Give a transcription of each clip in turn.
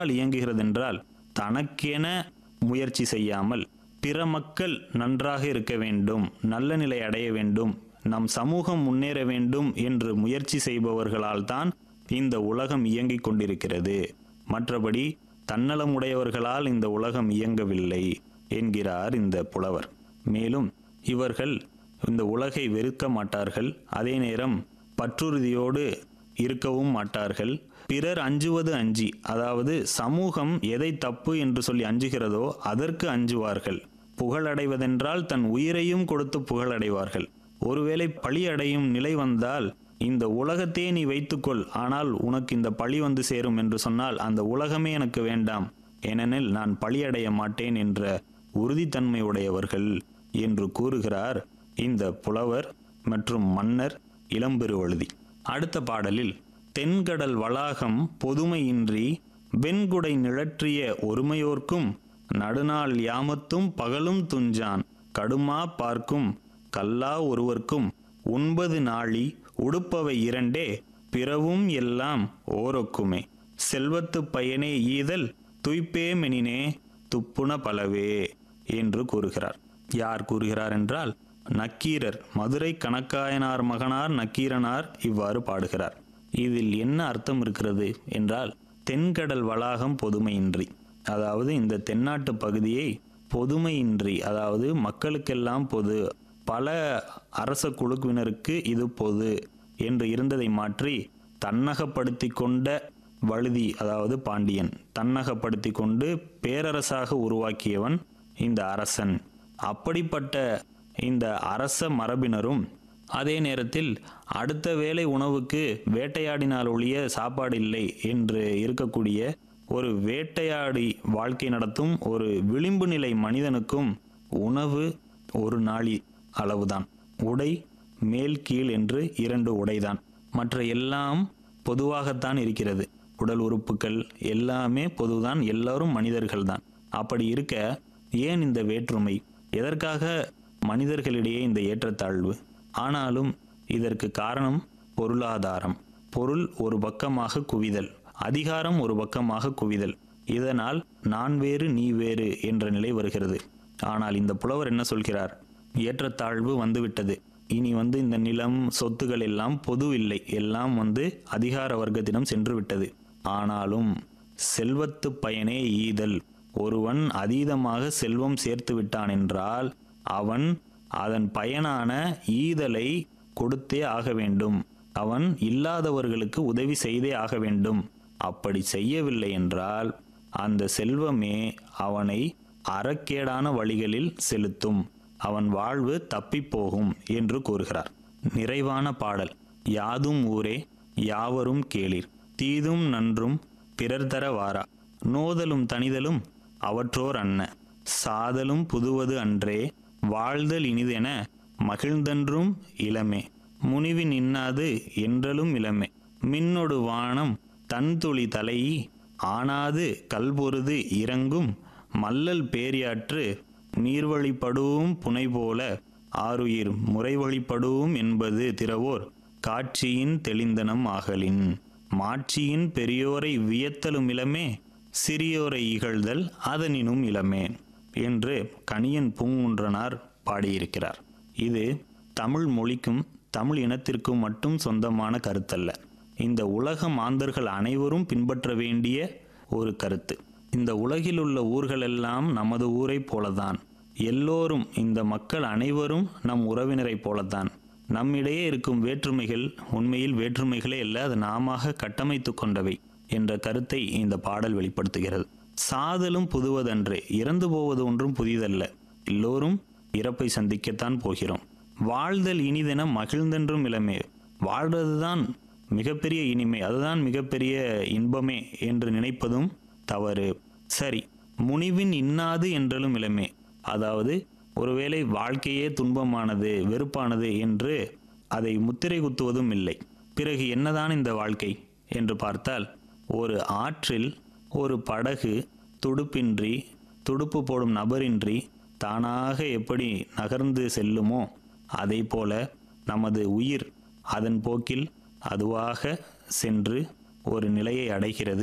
இயங்குகிறது என்றால் தனக்கென முயற்சி செய்யாமல் பிற மக்கள் நன்றாக இருக்க வேண்டும் நல்ல நிலை அடைய வேண்டும் நம் சமூகம் முன்னேற வேண்டும் என்று முயற்சி செய்பவர்களால் தான் இந்த உலகம் இயங்கிக் கொண்டிருக்கிறது மற்றபடி தன்னலமுடையவர்களால் இந்த உலகம் இயங்கவில்லை என்கிறார் இந்த புலவர் மேலும் இவர்கள் இந்த உலகை வெறுக்க மாட்டார்கள் அதே நேரம் பற்றுறுதியோடு இருக்கவும் மாட்டார்கள் பிறர் அஞ்சுவது அஞ்சி அதாவது சமூகம் எதை தப்பு என்று சொல்லி அஞ்சுகிறதோ அதற்கு அஞ்சுவார்கள் புகழடைவதென்றால் தன் உயிரையும் கொடுத்து புகழடைவார்கள் ஒருவேளை பழி அடையும் நிலை வந்தால் இந்த உலகத்தையே நீ வைத்துக்கொள் ஆனால் உனக்கு இந்த பழி வந்து சேரும் என்று சொன்னால் அந்த உலகமே எனக்கு வேண்டாம் ஏனெனில் நான் பழியடைய மாட்டேன் என்ற உறுதித்தன்மை உடையவர்கள் என்று கூறுகிறார் இந்த புலவர் மற்றும் மன்னர் இளம்பெருவழுதி அடுத்த பாடலில் தென்கடல் வளாகம் பொதுமையின்றி வெண்குடை நிழற்றிய ஒருமையோர்க்கும் நடுநாள் யாமத்தும் பகலும் துஞ்சான் கடுமா பார்க்கும் கல்லா ஒருவர்க்கும் உண்பது நாழி உடுப்பவை இரண்டே பிறவும் எல்லாம் ஓரொக்குமே செல்வத்து பயனே ஈதல் துய்ப்பே மெனினே துப்புன பலவே என்று கூறுகிறார் யார் கூறுகிறார் என்றால் நக்கீரர் மதுரை கணக்காயனார் மகனார் நக்கீரனார் இவ்வாறு பாடுகிறார் இதில் என்ன அர்த்தம் இருக்கிறது என்றால் தென்கடல் வளாகம் பொதுமையின்றி அதாவது இந்த தென்னாட்டு பகுதியை பொதுமையின்றி அதாவது மக்களுக்கெல்லாம் பொது பல அரச குழுவினருக்கு இது பொது என்று இருந்ததை மாற்றி தன்னகப்படுத்தி கொண்ட வழுதி அதாவது பாண்டியன் தன்னகப்படுத்தி கொண்டு பேரரசாக உருவாக்கியவன் இந்த அரசன் அப்படிப்பட்ட இந்த அரச மரபினரும் அதே நேரத்தில் அடுத்த வேளை உணவுக்கு வேட்டையாடினால் ஒழிய சாப்பாடு இல்லை என்று இருக்கக்கூடிய ஒரு வேட்டையாடி வாழ்க்கை நடத்தும் ஒரு விளிம்பு நிலை மனிதனுக்கும் உணவு ஒரு நாளி அளவுதான் உடை மேல் கீழ் என்று இரண்டு உடைதான் மற்ற எல்லாம் பொதுவாகத்தான் இருக்கிறது உடல் உறுப்புகள் எல்லாமே பொதுதான் எல்லாரும் மனிதர்கள்தான் அப்படி இருக்க ஏன் இந்த வேற்றுமை எதற்காக மனிதர்களிடையே இந்த ஏற்றத்தாழ்வு ஆனாலும் இதற்கு காரணம் பொருளாதாரம் பொருள் ஒரு பக்கமாக குவிதல் அதிகாரம் ஒரு பக்கமாக குவிதல் இதனால் நான் வேறு நீ வேறு என்ற நிலை வருகிறது ஆனால் இந்த புலவர் என்ன சொல்கிறார் ஏற்றத்தாழ்வு வந்துவிட்டது இனி வந்து இந்த நிலம் சொத்துகள் எல்லாம் பொது இல்லை எல்லாம் வந்து அதிகார வர்க்கத்திடம் சென்று விட்டது ஆனாலும் செல்வத்து பயனே ஈதல் ஒருவன் அதீதமாக செல்வம் சேர்த்து விட்டான் என்றால் அவன் அதன் பயனான ஈதலை கொடுத்தே ஆக வேண்டும் அவன் இல்லாதவர்களுக்கு உதவி செய்தே ஆக வேண்டும் அப்படி செய்யவில்லை என்றால் அந்த செல்வமே அவனை அறக்கேடான வழிகளில் செலுத்தும் அவன் வாழ்வு தப்பிப்போகும் என்று கூறுகிறார் நிறைவான பாடல் யாதும் ஊரே யாவரும் கேளிர் தீதும் நன்றும் பிறர் தர வாரா நோதலும் தனிதலும் அவற்றோர் அன்ன சாதலும் புதுவது அன்றே வாழ்தல் இனிதென மகிழ்ந்தன்றும் இளமே முனிவின் இன்னாது என்றலும் இளமே மின்னொடு வானம் தன்துளி தலையி ஆனாது கல்பொருது இறங்கும் மல்லல் பேரியாற்று நீர்வழிப்படுவும் புனை போல ஆருயிர் முறைவழிப்படுவும் என்பது திறவோர் காட்சியின் தெளிந்தனம் ஆகலின் மாட்சியின் பெரியோரை வியத்தலும் இளமே சிறியோரை இகழ்தல் அதனினும் இளமே என்று கணியன் பூங்குன்றனார் பாடியிருக்கிறார் இது தமிழ் மொழிக்கும் தமிழ் இனத்திற்கும் மட்டும் சொந்தமான கருத்தல்ல இந்த உலக மாந்தர்கள் அனைவரும் பின்பற்ற வேண்டிய ஒரு கருத்து இந்த உலகில் உள்ள ஊர்களெல்லாம் நமது ஊரைப் போலதான் எல்லோரும் இந்த மக்கள் அனைவரும் நம் உறவினரைப் போலத்தான் நம்மிடையே இருக்கும் வேற்றுமைகள் உண்மையில் வேற்றுமைகளே அல்ல அது நாம கட்டமைத்து கொண்டவை என்ற கருத்தை இந்த பாடல் வெளிப்படுத்துகிறது சாதலும் புதுவதன்று இறந்து போவது ஒன்றும் புதிதல்ல எல்லோரும் இறப்பை சந்திக்கத்தான் போகிறோம் வாழ்தல் இனிதென மகிழ்ந்தென்றும் இளமே வாழ்வதுதான் மிகப்பெரிய இனிமை அதுதான் மிகப்பெரிய இன்பமே என்று நினைப்பதும் தவறு சரி முனிவின் இன்னாது என்றலும் இளமே அதாவது ஒருவேளை வாழ்க்கையே துன்பமானது வெறுப்பானது என்று அதை முத்திரை குத்துவதும் இல்லை பிறகு என்னதான் இந்த வாழ்க்கை என்று பார்த்தால் ஒரு ஆற்றில் ஒரு படகு துடுப்பின்றி துடுப்பு போடும் நபரின்றி தானாக எப்படி நகர்ந்து செல்லுமோ அதை போல நமது உயிர் அதன் போக்கில் அதுவாக சென்று ஒரு நிலையை அடைகிறது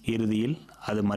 இறுதியில் அது